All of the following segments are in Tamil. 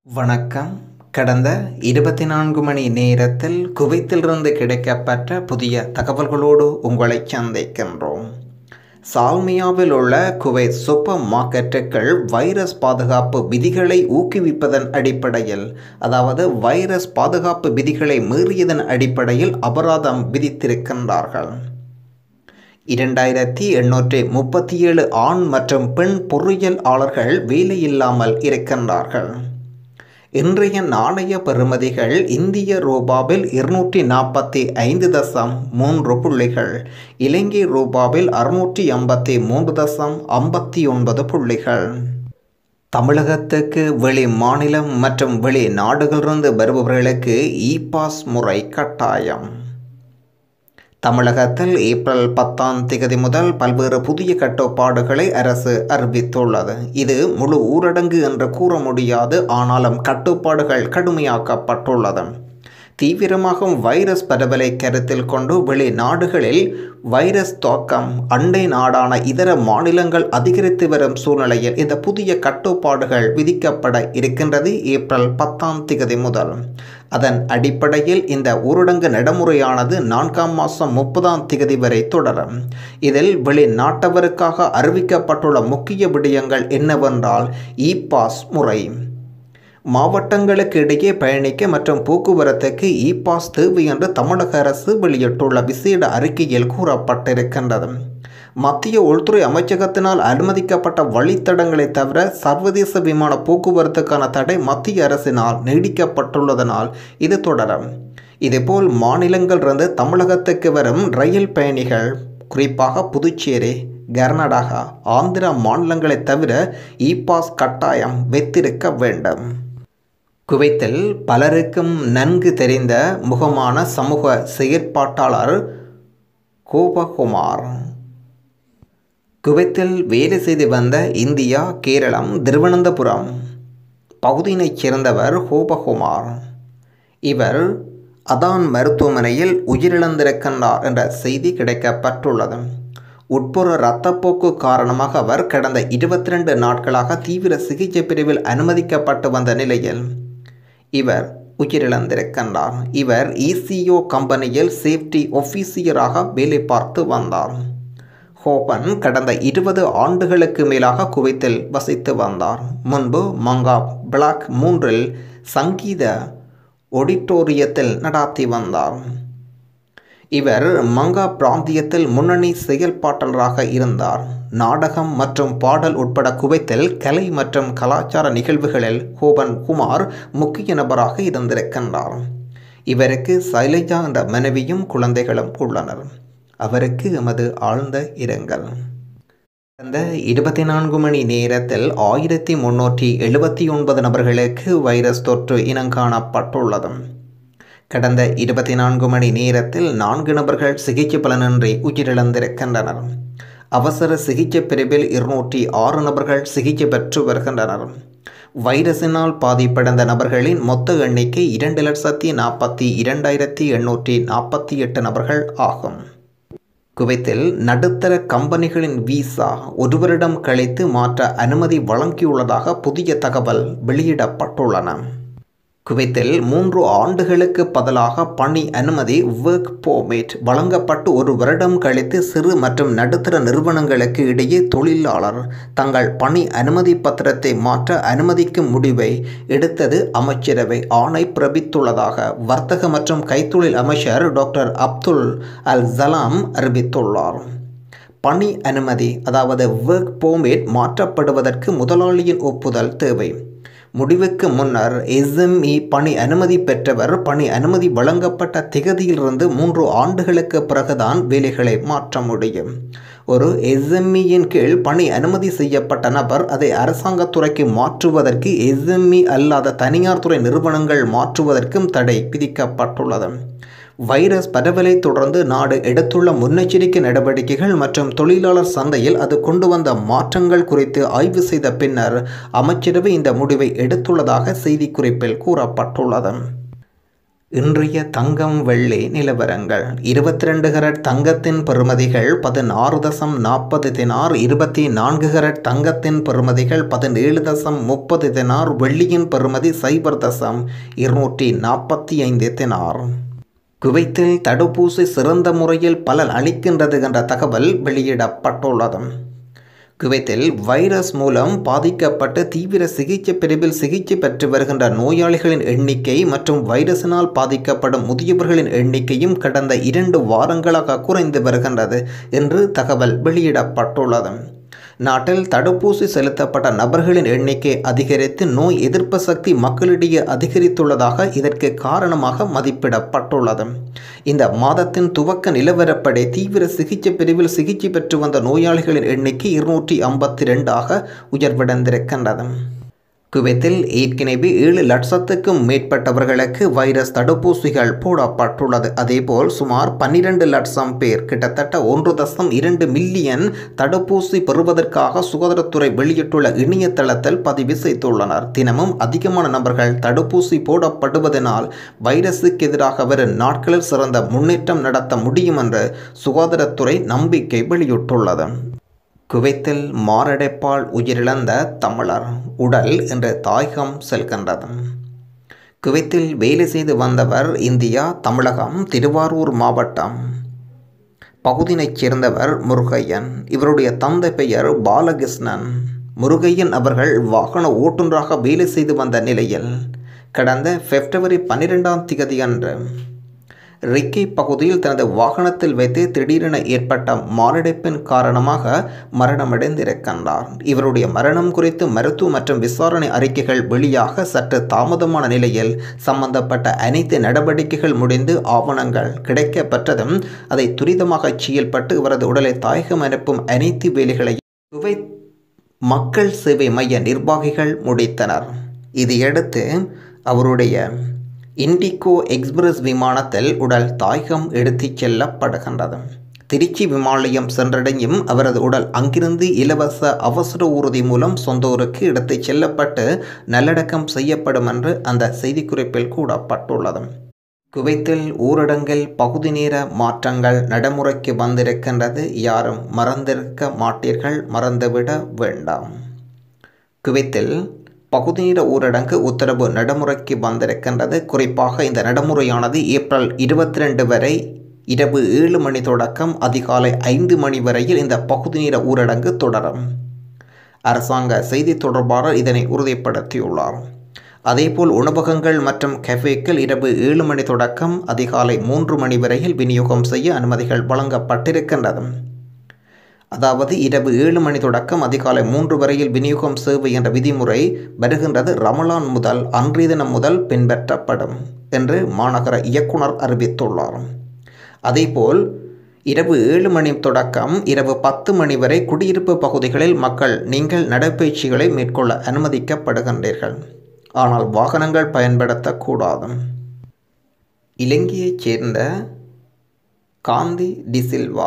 வணக்கம் கடந்த இருபத்தி நான்கு மணி நேரத்தில் குவைத்திலிருந்து கிடைக்கப்பெற்ற புதிய தகவல்களோடு உங்களை சந்திக்கின்றோம் சால்மியாவில் உள்ள குவைத் சூப்பர் மார்க்கெட்டுகள் வைரஸ் பாதுகாப்பு விதிகளை ஊக்குவிப்பதன் அடிப்படையில் அதாவது வைரஸ் பாதுகாப்பு விதிகளை மீறியதன் அடிப்படையில் அபராதம் விதித்திருக்கின்றார்கள் இரண்டாயிரத்தி எண்ணூற்றி முப்பத்தி ஏழு ஆண் மற்றும் பெண் பொறியியலாளர்கள் வேலையில்லாமல் இருக்கின்றார்கள் இன்றைய நாணய பெறுமதிகள் இந்திய ரூபாவில் இருநூற்றி நாற்பத்தி ஐந்து தசம் மூன்று புள்ளிகள் இலங்கை ரூபாவில் அறுநூற்றி ஐம்பத்தி மூன்று தசம் ஐம்பத்தி ஒன்பது புள்ளிகள் தமிழகத்துக்கு வெளி மாநிலம் மற்றும் வெளி நாடுகளிலிருந்து வருபவர்களுக்கு இ பாஸ் முறை கட்டாயம் தமிழகத்தில் ஏப்ரல் பத்தாம் திகதி முதல் பல்வேறு புதிய கட்டுப்பாடுகளை அரசு அறிவித்துள்ளது இது முழு ஊரடங்கு என்று கூற முடியாது ஆனாலும் கட்டுப்பாடுகள் கடுமையாக்கப்பட்டுள்ளது தீவிரமாகும் வைரஸ் பரவலை கருத்தில் கொண்டு வெளிநாடுகளில் வைரஸ் தாக்கம் அண்டை நாடான இதர மாநிலங்கள் அதிகரித்து வரும் சூழ்நிலையில் இந்த புதிய கட்டுப்பாடுகள் விதிக்கப்பட இருக்கின்றது ஏப்ரல் பத்தாம் திகதி முதல் அதன் அடிப்படையில் இந்த ஊரடங்கு நடைமுறையானது நான்காம் மாதம் முப்பதாம் திகதி வரை தொடரும் இதில் வெளிநாட்டவருக்காக அறிவிக்கப்பட்டுள்ள முக்கிய விடயங்கள் என்னவென்றால் இ பாஸ் முறை மாவட்டங்களுக்கு இடையே பயணிக்க மற்றும் போக்குவரத்துக்கு இ பாஸ் தேவை என்று தமிழக அரசு வெளியிட்டுள்ள விசேட அறிக்கையில் கூறப்பட்டிருக்கின்றது மத்திய உள்துறை அமைச்சகத்தினால் அனுமதிக்கப்பட்ட வழித்தடங்களை தவிர சர்வதேச விமான போக்குவரத்துக்கான தடை மத்திய அரசினால் நீடிக்கப்பட்டுள்ளதனால் இது தொடரும் இதேபோல் மாநிலங்களிலிருந்து தமிழகத்துக்கு வரும் ரயில் பயணிகள் குறிப்பாக புதுச்சேரி கர்நாடகா ஆந்திரா மாநிலங்களை தவிர இ பாஸ் கட்டாயம் வைத்திருக்க வேண்டும் குவைத்தில் பலருக்கும் நன்கு தெரிந்த முகமான சமூக செயற்பாட்டாளர் கோபகுமார் குவைத்தில் வேலை செய்து வந்த இந்தியா கேரளம் திருவனந்தபுரம் பகுதியினைச் சேர்ந்தவர் ஹோபகுமார் இவர் அதான் மருத்துவமனையில் உயிரிழந்திருக்கின்றார் என்ற செய்தி கிடைக்கப்பட்டுள்ளது உட்புற இரத்தப்போக்கு காரணமாக அவர் கடந்த இருபத்தி ரெண்டு நாட்களாக தீவிர சிகிச்சை பிரிவில் அனுமதிக்கப்பட்டு வந்த நிலையில் இவர் உயிரிழந்திருக்கின்றார் இவர் இசிஓ கம்பெனியில் சேஃப்டி ஒஃபீசியராக வேலை பார்த்து வந்தார் ஹோபன் கடந்த இருபது ஆண்டுகளுக்கு மேலாக குவைத்தில் வசித்து வந்தார் முன்பு மங்கா பிளாக் மூன்றில் சங்கீத ஒடிட்டோரியத்தில் நடாத்தி வந்தார் இவர் மங்கா பிராந்தியத்தில் முன்னணி செயல்பாட்டாளராக இருந்தார் நாடகம் மற்றும் பாடல் உட்பட குவைத்தில் கலை மற்றும் கலாச்சார நிகழ்வுகளில் ஹோபன் குமார் முக்கிய நபராக இருந்திருக்கின்றார் இவருக்கு சைலஜா என்ற மனைவியும் குழந்தைகளும் உள்ளனர் அவருக்கு எமது ஆழ்ந்த இரங்கல் கடந்த இருபத்தி நான்கு மணி நேரத்தில் ஆயிரத்தி முன்னூற்றி எழுபத்தி ஒன்பது நபர்களுக்கு வைரஸ் தொற்று இனங்காணப்பட்டுள்ளது கடந்த இருபத்தி நான்கு மணி நேரத்தில் நான்கு நபர்கள் சிகிச்சை பலனின்றி உயிரிழந்திருக்கின்றனர் அவசர சிகிச்சை பிரிவில் இருநூற்றி ஆறு நபர்கள் சிகிச்சை பெற்று வருகின்றனர் வைரஸினால் பாதிப்படைந்த நபர்களின் மொத்த எண்ணிக்கை இரண்டு லட்சத்தி நாற்பத்தி இரண்டாயிரத்தி எண்ணூற்றி நாற்பத்தி எட்டு நபர்கள் ஆகும் குவைத்தில் நடுத்தர கம்பெனிகளின் விசா ஒரு வருடம் கழித்து மாற்ற அனுமதி வழங்கியுள்ளதாக புதிய தகவல் வெளியிடப்பட்டுள்ளன குவைத்தில் மூன்று ஆண்டுகளுக்கு பதிலாக பணி அனுமதி ஒர்க் போமேட் வழங்கப்பட்டு ஒரு வருடம் கழித்து சிறு மற்றும் நடுத்தர நிறுவனங்களுக்கு இடையே தொழிலாளர் தங்கள் பணி அனுமதி பத்திரத்தை மாற்ற அனுமதிக்கும் முடிவை எடுத்தது அமைச்சரவை ஆணை பிறப்பித்துள்ளதாக வர்த்தக மற்றும் கைத்தொழில் அமைச்சர் டாக்டர் அப்துல் அல் ஜலாம் அறிவித்துள்ளார் பணி அனுமதி அதாவது ஒர்க் போமேட் மாற்றப்படுவதற்கு முதலாளியின் ஒப்புதல் தேவை முடிவுக்கு முன்னர் எஸ்எம்இ பணி அனுமதி பெற்றவர் பணி அனுமதி வழங்கப்பட்ட திகதியிலிருந்து மூன்று ஆண்டுகளுக்கு பிறகுதான் வேலைகளை மாற்ற முடியும் ஒரு எஸ்எம்இயின் கீழ் பணி அனுமதி செய்யப்பட்ட நபர் அதை அரசாங்கத்துறைக்கு மாற்றுவதற்கு எஸ்எம்இ அல்லாத தனியார் துறை நிறுவனங்கள் மாற்றுவதற்கும் தடை விதிக்கப்பட்டுள்ளது வைரஸ் பரவலை தொடர்ந்து நாடு எடுத்துள்ள முன்னெச்சரிக்கை நடவடிக்கைகள் மற்றும் தொழிலாளர் சந்தையில் அது கொண்டு வந்த மாற்றங்கள் குறித்து ஆய்வு செய்த பின்னர் அமைச்சரவை இந்த முடிவை எடுத்துள்ளதாக செய்திக்குறிப்பில் கூறப்பட்டுள்ளது இன்றைய தங்கம் வெள்ளி நிலவரங்கள் இருபத்தி ரெண்டு கரட் தங்கத்தின் பெறுமதிகள் பதினாறு தசம் நாற்பது தினார் இருபத்தி நான்கு கரட் தங்கத்தின் பெறுமதிகள் பதினேழு தசம் முப்பது தினார் வெள்ளியின் பெறுமதி சைபர் தசம் இருநூற்றி நாற்பத்தி ஐந்து தினார் குவைத்தில் தடுப்பூசி சிறந்த முறையில் பலன் அளிக்கின்றது என்ற தகவல் வெளியிடப்பட்டுள்ளது குவைத்தில் வைரஸ் மூலம் பாதிக்கப்பட்டு தீவிர சிகிச்சை பிரிவில் சிகிச்சை பெற்று வருகின்ற நோயாளிகளின் எண்ணிக்கை மற்றும் வைரஸினால் பாதிக்கப்படும் முதியவர்களின் எண்ணிக்கையும் கடந்த இரண்டு வாரங்களாக குறைந்து வருகின்றது என்று தகவல் வெளியிடப்பட்டுள்ளது நாட்டில் தடுப்பூசி செலுத்தப்பட்ட நபர்களின் எண்ணிக்கை அதிகரித்து நோய் எதிர்ப்பு சக்தி மக்களிடையே அதிகரித்துள்ளதாக இதற்கு காரணமாக மதிப்பிடப்பட்டுள்ளது இந்த மாதத்தின் துவக்க நிலவரப்படி தீவிர சிகிச்சை பிரிவில் சிகிச்சை பெற்று வந்த நோயாளிகளின் எண்ணிக்கை இருநூற்றி ஐம்பத்தி ரெண்டாக உயர்வடைந்திருக்கின்றது குவைத்தில் ஏற்கனவே ஏழு லட்சத்துக்கும் மேற்பட்டவர்களுக்கு வைரஸ் தடுப்பூசிகள் போடப்பட்டுள்ளது அதேபோல் சுமார் பன்னிரண்டு லட்சம் பேர் கிட்டத்தட்ட ஒன்று தசம் இரண்டு மில்லியன் தடுப்பூசி பெறுவதற்காக சுகாதாரத்துறை வெளியிட்டுள்ள இணையதளத்தில் பதிவு செய்துள்ளனர் தினமும் அதிகமான நபர்கள் தடுப்பூசி போடப்படுவதனால் வைரஸுக்கு எதிராக வரும் நாட்களில் சிறந்த முன்னேற்றம் நடத்த முடியும் என்று சுகாதாரத்துறை நம்பிக்கை வெளியிட்டுள்ளது குவைத்தில் மாரடைப்பால் உயிரிழந்த தமிழர் உடல் இன்று தாயகம் செல்கின்றது குவைத்தில் வேலை செய்து வந்தவர் இந்தியா தமிழகம் திருவாரூர் மாவட்டம் பகுதியினைச் சேர்ந்தவர் முருகையன் இவருடைய தந்தை பெயர் பாலகிருஷ்ணன் முருகையன் அவர்கள் வாகன ஓட்டுநராக வேலை செய்து வந்த நிலையில் கடந்த பிப்ரவரி பன்னிரெண்டாம் திகதி அன்று ரிக்கி பகுதியில் தனது வாகனத்தில் வைத்து திடீரென ஏற்பட்ட மாரடைப்பின் காரணமாக மரணமடைந்திருக்கின்றார் இவருடைய மரணம் குறித்து மருத்துவ மற்றும் விசாரணை அறிக்கைகள் வெளியாக சற்று தாமதமான நிலையில் சம்பந்தப்பட்ட அனைத்து நடவடிக்கைகள் முடிந்து ஆவணங்கள் கிடைக்கப்பெற்றதும் அதை துரிதமாக செயல்பட்டு இவரது உடலை தாயகம் அனுப்பும் அனைத்து வேலைகளையும் குவை மக்கள் சேவை மைய நிர்வாகிகள் முடித்தனர் இதையடுத்து அவருடைய இண்டிகோ எக்ஸ்பிரஸ் விமானத்தில் உடல் தாயகம் எடுத்துச் செல்லப்படுகின்றது திருச்சி விமான நிலையம் சென்றடையும் அவரது உடல் அங்கிருந்து இலவச அவசர ஊர்தி மூலம் சொந்த ஊருக்கு எடுத்துச் செல்லப்பட்டு நல்லடக்கம் செய்யப்படும் என்று அந்த செய்திக்குறிப்பில் கூறப்பட்டுள்ளது குவைத்தில் ஊரடங்கில் பகுதி நேர மாற்றங்கள் நடைமுறைக்கு வந்திருக்கின்றது யாரும் மறந்திருக்க மாட்டீர்கள் மறந்துவிட வேண்டாம் குவைத்தில் பகுதிநேர ஊரடங்கு உத்தரவு நடைமுறைக்கு வந்திருக்கின்றது குறிப்பாக இந்த நடைமுறையானது ஏப்ரல் இருபத்தி ரெண்டு வரை இரவு ஏழு மணி தொடக்கம் அதிகாலை ஐந்து மணி வரையில் இந்த பகுதிநேர ஊரடங்கு தொடரும் அரசாங்க செய்தி தொடர்பாளர் இதனை உறுதிப்படுத்தியுள்ளார் அதேபோல் உணவகங்கள் மற்றும் கஃபேக்கள் இரவு ஏழு மணி தொடக்கம் அதிகாலை மூன்று மணி வரையில் விநியோகம் செய்ய அனுமதிகள் வழங்கப்பட்டிருக்கின்றது அதாவது இரவு ஏழு மணி தொடக்கம் அதிகாலை மூன்று வரையில் விநியோகம் சேவை என்ற விதிமுறை வருகின்றது ரமலான் முதல் அன்றைய தினம் முதல் பின்பற்றப்படும் என்று மாநகர இயக்குனர் அறிவித்துள்ளார் அதேபோல் இரவு ஏழு மணி தொடக்கம் இரவு பத்து மணி வரை குடியிருப்பு பகுதிகளில் மக்கள் நீங்கள் நடைபயிற்சிகளை மேற்கொள்ள அனுமதிக்கப்படுகின்றீர்கள் ஆனால் வாகனங்கள் பயன்படுத்தக்கூடாது இலங்கையைச் சேர்ந்த காந்தி டிசில்வா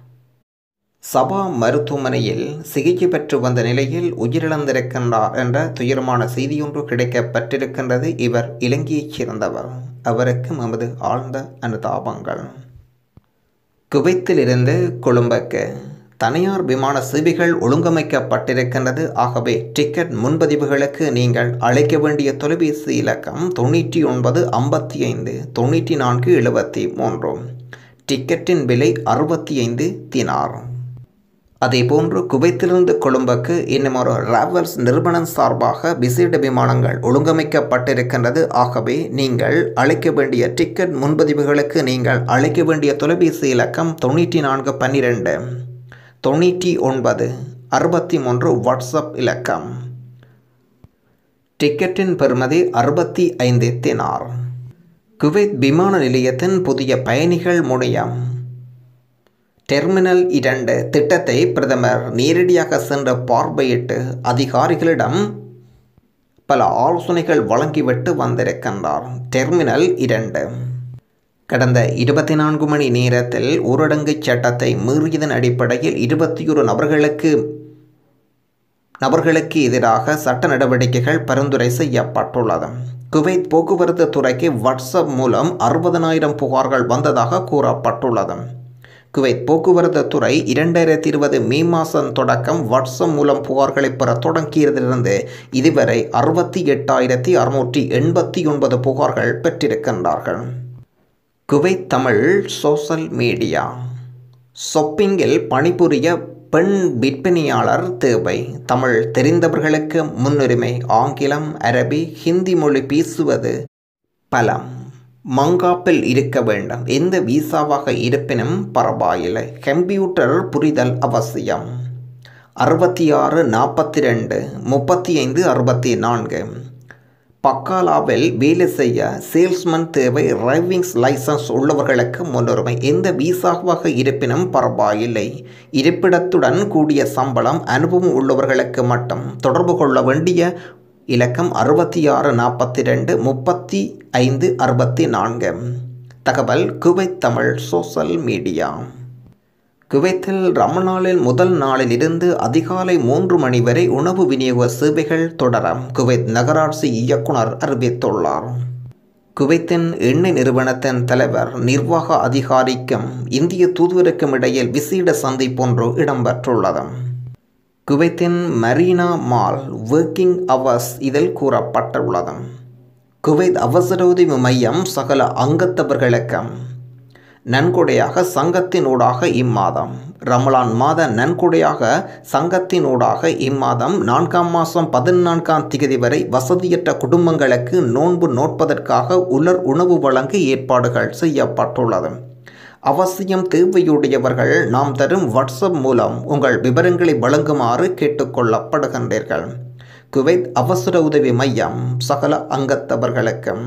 சபா மருத்துவமனையில் சிகிச்சை பெற்று வந்த நிலையில் உயிரிழந்திருக்கின்றார் என்ற துயரமான செய்தியொன்று கிடைக்கப்பட்டிருக்கின்றது இவர் இலங்கையைச் சேர்ந்தவர் அவருக்கு நமது ஆழ்ந்த அனுதாபங்கள் குவைத்திலிருந்து கொழும்புக்கு தனியார் விமான சேவைகள் ஒழுங்கமைக்கப்பட்டிருக்கின்றது ஆகவே டிக்கெட் முன்பதிவுகளுக்கு நீங்கள் அழைக்க வேண்டிய தொலைபேசி இலக்கம் தொண்ணூற்றி ஒன்பது ஐம்பத்தி ஐந்து தொண்ணூற்றி நான்கு எழுபத்தி மூன்று டிக்கெட்டின் விலை அறுபத்தி ஐந்து தினார் அதேபோன்று குவைத்திலிருந்து கொழும்புக்கு இன்னும் ஒரு டிராவல்ஸ் நிறுவனம் சார்பாக விசேட விமானங்கள் ஒழுங்கமைக்கப்பட்டிருக்கின்றது ஆகவே நீங்கள் அழைக்க வேண்டிய டிக்கெட் முன்பதிவுகளுக்கு நீங்கள் அழைக்க வேண்டிய தொலைபேசி இலக்கம் தொண்ணூற்றி நான்கு பன்னிரெண்டு தொண்ணூற்றி ஒன்பது அறுபத்தி மூன்று வாட்ஸ்அப் இலக்கம் டிக்கெட்டின் பெறுமதி அறுபத்தி ஐந்து தினார் குவைத் விமான நிலையத்தின் புதிய பயணிகள் முனையம் டெர்மினல் இரண்டு திட்டத்தை பிரதமர் நேரடியாக சென்று பார்வையிட்டு அதிகாரிகளிடம் பல ஆலோசனைகள் வழங்கிவிட்டு வந்திருக்கின்றார் டெர்மினல் இரண்டு கடந்த இருபத்தி நான்கு மணி நேரத்தில் ஊரடங்கு சட்டத்தை மீறியதன் அடிப்படையில் இருபத்தி ஒரு நபர்களுக்கு நபர்களுக்கு எதிராக சட்ட நடவடிக்கைகள் பரிந்துரை செய்யப்பட்டுள்ளது குவைத் போக்குவரத்து துறைக்கு வாட்ஸ்அப் மூலம் அறுபதனாயிரம் புகார்கள் வந்ததாக கூறப்பட்டுள்ளது குவைத் போக்குவரத்து துறை இரண்டாயிரத்தி இருபது மே மாதம் தொடக்கம் வாட்ஸ்அப் மூலம் புகார்களை பெற தொடங்கியதிலிருந்து இதுவரை அறுபத்தி எட்டாயிரத்தி அறுநூற்றி எண்பத்தி ஒன்பது புகார்கள் பெற்றிருக்கின்றார்கள் குவைத் தமிழ் சோஷல் மீடியா ஷொப்பிங்கில் பணிபுரிய பெண் விற்பனையாளர் தேவை தமிழ் தெரிந்தவர்களுக்கு முன்னுரிமை ஆங்கிலம் அரபி ஹிந்தி மொழி பேசுவது பலம் மங்காப்பில் இருக்க வேண்டும் எந்த வீசாவாக இருப்பினும் பரவாயில்லை கம்ப்யூட்டர் புரிதல் அவசியம் அறுபத்தி ஆறு நாற்பத்தி ரெண்டு முப்பத்தி ஐந்து அறுபத்தி நான்கு பக்காலாவில் வேலை செய்ய சேல்ஸ்மேன் தேவை டிரைவிங்ஸ் லைசன்ஸ் உள்ளவர்களுக்கு முன்னுரிமை எந்த வீசாவாக இருப்பினும் பரவாயில்லை இருப்பிடத்துடன் கூடிய சம்பளம் அனுபவம் உள்ளவர்களுக்கு மட்டும் தொடர்பு கொள்ள வேண்டிய இலக்கம் அறுபத்தி ஆறு நாற்பத்தி ரெண்டு முப்பத்தி ஐந்து அறுபத்தி நான்கு தகவல் குவைத் தமிழ் சோஷல் மீடியா குவைத்தில் ரமணாலின் முதல் நாளில் இருந்து அதிகாலை மூன்று மணி வரை உணவு விநியோக சேவைகள் தொடரும் குவைத் நகராட்சி இயக்குனர் அறிவித்துள்ளார் குவைத்தின் எண்ணெய் நிறுவனத்தின் தலைவர் நிர்வாக அதிகாரிக்கும் இந்திய தூதுவருக்கும் இடையில் விசேட சந்திப்பொன்று இடம்பெற்றுள்ளது குவைத்தின் மரீனா மால் ஒர்க்கிங் அவர்ஸ் இதில் கூறப்பட்டுள்ளது குவைத் அவசர உதவி மையம் சகல அங்கத்தவர்களுக்கும் நன்கொடையாக சங்கத்தினூடாக இம்மாதம் ரமலான் மாத நன்கொடையாக சங்கத்தினூடாக இம்மாதம் நான்காம் மாதம் பதினான்காம் திகதி வரை வசதியற்ற குடும்பங்களுக்கு நோன்பு நோட்பதற்காக உலர் உணவு வழங்க ஏற்பாடுகள் செய்யப்பட்டுள்ளது அவசியம் தேவையுடையவர்கள் நாம் தரும் வாட்ஸ்அப் மூலம் உங்கள் விவரங்களை வழங்குமாறு கேட்டுக்கொள்ளப்படுகின்றீர்கள் குவைத் அவசர உதவி மையம் சகல அங்கத்தவர்களுக்கும்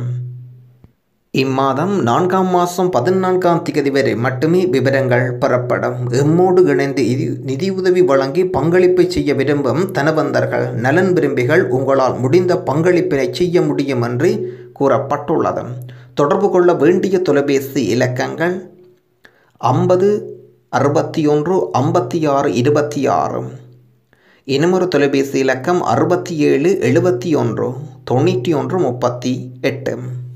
இம்மாதம் நான்காம் மாதம் பதினான்காம் திகதி வரை மட்டுமே விவரங்கள் பெறப்படும் எம்மோடு இணைந்து நிதியுதவி வழங்கி பங்களிப்பை செய்ய விரும்பும் தனவந்தர்கள் நலன் விரும்பிகள் உங்களால் முடிந்த பங்களிப்பினை செய்ய முடியும் என்று கூறப்பட்டுள்ளது தொடர்பு கொள்ள வேண்டிய தொலைபேசி இலக்கங்கள் ஐம்பது அறுபத்தி ஒன்று ஐம்பத்தி ஆறு இருபத்தி ஆறு இன்னுமொரு தொலைபேசி இலக்கம் அறுபத்தி ஏழு எழுபத்தி ஒன்று தொண்ணூற்றி ஒன்று முப்பத்தி எட்டு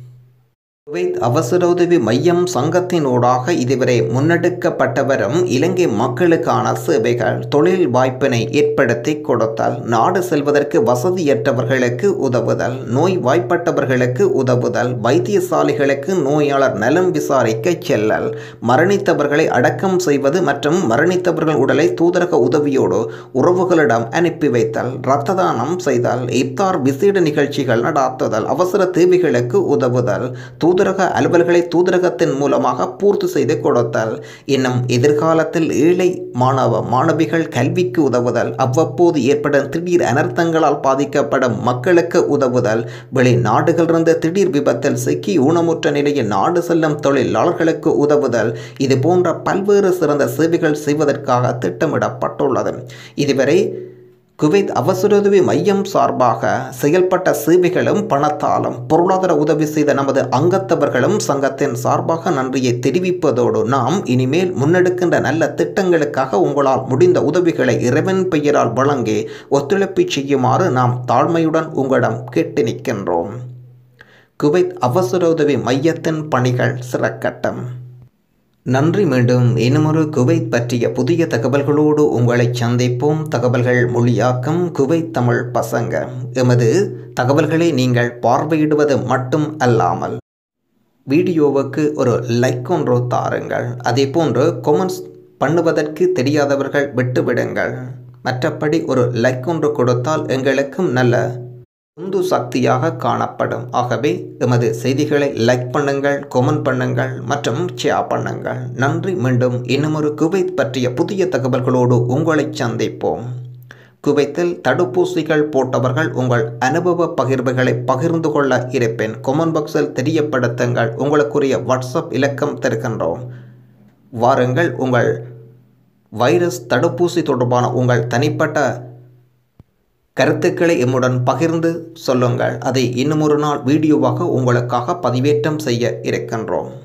குவைத் அவசர உதவி மையம் சங்கத்தினூடாக இதுவரை முன்னெடுக்கப்பட்டு வரும் இலங்கை மக்களுக்கான சேவைகள் தொழில் வாய்ப்பினை ஏற்படுத்தி கொடுத்தல் நாடு செல்வதற்கு வசதியற்றவர்களுக்கு உதவுதல் நோய் வாய்ப்பட்டவர்களுக்கு உதவுதல் வைத்தியசாலைகளுக்கு நோயாளர் நலம் விசாரிக்க செல்லல் மரணித்தவர்களை அடக்கம் செய்வது மற்றும் மரணித்தவர்கள் உடலை தூதரக உதவியோடு உறவுகளிடம் அனுப்பி வைத்தல் இரத்த தானம் செய்தல் இப்தார் விசேட நிகழ்ச்சிகள் நடாத்துதல் அவசர தேவைகளுக்கு உதவுதல் தூதரக அலுவல்களை தூதரகத்தின் மூலமாக பூர்த்தி செய்து கொடுத்தல் இன்னும் எதிர்காலத்தில் ஏழை மாணவ மாணவிகள் கல்விக்கு உதவுதல் அவ்வப்போது ஏற்படும் திடீர் அனர்த்தங்களால் பாதிக்கப்படும் மக்களுக்கு உதவுதல் வெளிநாடுகளிலிருந்து திடீர் விபத்தில் சிக்கி ஊனமுற்ற நிலையில் நாடு செல்லும் தொழிலாளர்களுக்கு உதவுதல் இது போன்ற பல்வேறு சிறந்த சேவைகள் செய்வதற்காக திட்டமிடப்பட்டுள்ளது இதுவரை குவைத் அவசரோதவி மையம் சார்பாக செயல்பட்ட சேவைகளும் பணத்தாலும் பொருளாதார உதவி செய்த நமது அங்கத்தவர்களும் சங்கத்தின் சார்பாக நன்றியை தெரிவிப்பதோடு நாம் இனிமேல் முன்னெடுக்கின்ற நல்ல திட்டங்களுக்காக உங்களால் முடிந்த உதவிகளை இறைவன் பெயரால் வழங்கி ஒத்துழைப்பு செய்யுமாறு நாம் தாழ்மையுடன் உங்களிடம் கேட்டு நிற்கின்றோம் குவைத் அவசர உதவி மையத்தின் பணிகள் சிறக்கட்டும் நன்றி மீண்டும் இன்னுமொரு குவைத் பற்றிய புதிய தகவல்களோடு உங்களை சந்திப்போம் தகவல்கள் மொழியாக்கம் குவைத் தமிழ் பசங்க எமது தகவல்களை நீங்கள் பார்வையிடுவது மட்டும் அல்லாமல் வீடியோவுக்கு ஒரு லைக் ஒன்று தாருங்கள் அதே போன்று கொமெண்ட்ஸ் பண்ணுவதற்கு தெரியாதவர்கள் விட்டுவிடுங்கள் மற்றபடி ஒரு லைக் ஒன்று கொடுத்தால் எங்களுக்கும் நல்ல உந்து சக்தியாக காணப்படும் ஆகவே எமது செய்திகளை லைக் பண்ணுங்கள் கொமெண்ட் பண்ணுங்கள் மற்றும் ஷேர் பண்ணுங்கள் நன்றி மீண்டும் இன்னுமொரு குவைத் பற்றிய புதிய தகவல்களோடு உங்களை சந்திப்போம் குவைத்தில் தடுப்பூசிகள் போட்டவர்கள் உங்கள் அனுபவ பகிர்வுகளை பகிர்ந்து கொள்ள இருப்பேன் கொமெண்ட் பாக்ஸில் தெரியப்படுத்துங்கள் உங்களுக்குரிய வாட்ஸ்அப் இலக்கம் தருகின்றோம் வாருங்கள் உங்கள் வைரஸ் தடுப்பூசி தொடர்பான உங்கள் தனிப்பட்ட கருத்துக்களை எம்முடன் பகிர்ந்து சொல்லுங்கள் அதை இன்னும் ஒரு நாள் வீடியோவாக உங்களுக்காக பதிவேற்றம் செய்ய இருக்கின்றோம்